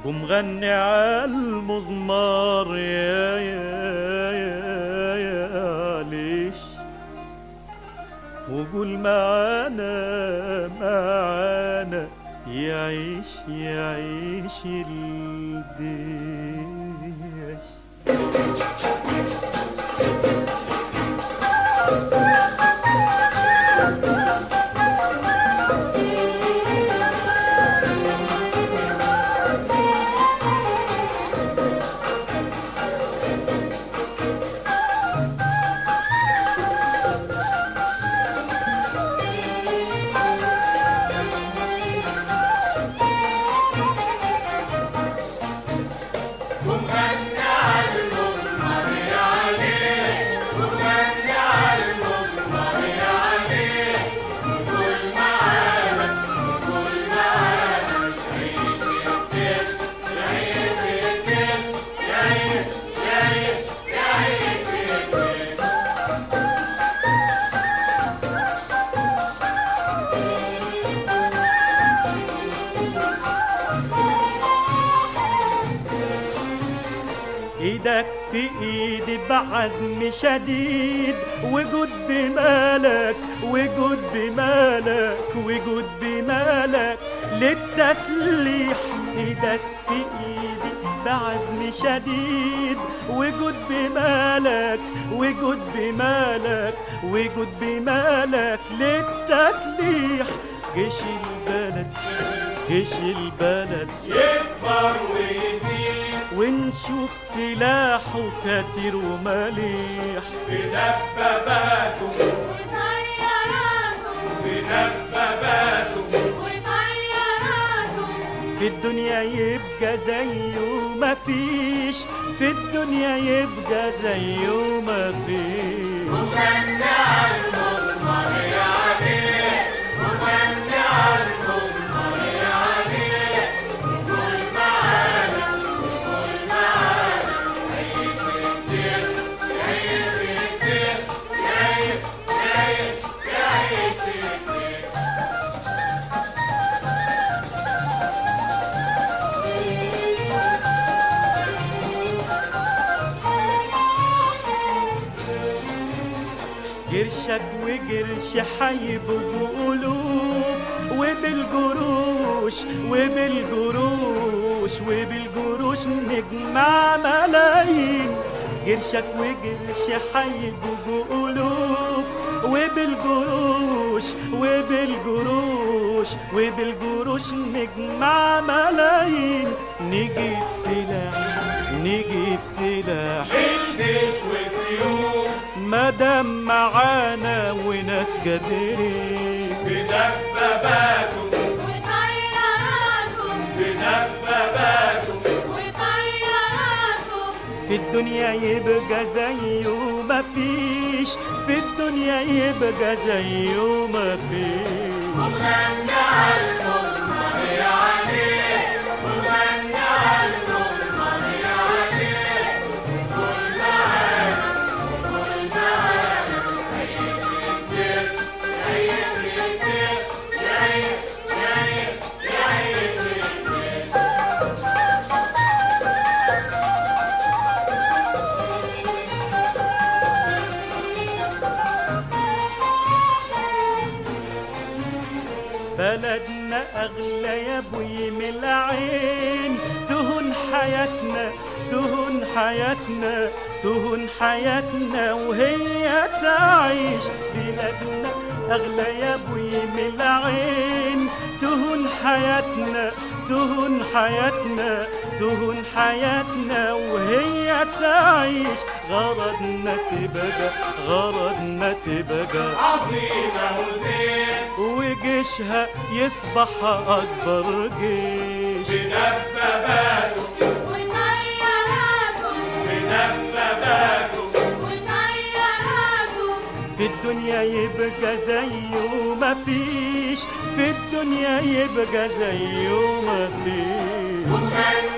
ومغني عالمزمار يا يا يا يا ليش وقول معانا معانا يعيش يعيش الديش ايدك في ايدي بعزم شديد وجود بمالك وجود بمالك وجود بمالك للتسليح ايدك في ايدي بعزم شديد وجود بمالك وجود بمالك وجود بمالك للتسليح جيش البلد جيش البلد يكبر ويزيد ونشوف سلاحه كتير ومليح بدباباته وطياراته بدباباته وطياراته في الدنيا يبقى زيه مفيش في الدنيا يبقى زيه مفيش وغنى عالمضمر يا عليه وغنى عالمضمر يا عليه وقول معانا وقول معانا عيش الديش عيش الديش عيش عيش عيش الديش قرشك وقرش حيبقوا ألوف وبالقروش وبالقروش وبالقروش نجمع ملايين قرشك وقرش حيبقوا ألوف وبالقروش وبالقروش وبالقروش نجمع ملايين نجيب سلاح نجيب سلاح الجيش وسيوف مدام معانا وناس قادرين بدباباته وطياراته بدباباته وطياراته في الدنيا يبقى زيه مفيش في الدنيا يبقى زيه مفيش وغنى عالمضمر يا عليه وغنى عالمضمر يا عليه وقول معانا وقول معانا عيش الديش عيش الديش عيش عيش عيش الديش بلدنا أغلى يا ابوي من العين تهون حياتنا تهون حياتنا تهون حياتنا وهي تعيش بلادنا أغلى يا ابوي من العين تهون حياتنا تهون حياتنا تهون حياتنا وهي تعيش غرضنا تبقى غرضنا تبقى عظيمة وزين وجيشها يصبح أكبر جيش بدباباته وطياراته بدباباته وطياراته في الدنيا يبقى زيه مفيش في الدنيا يبقى زيه مفيش وغنى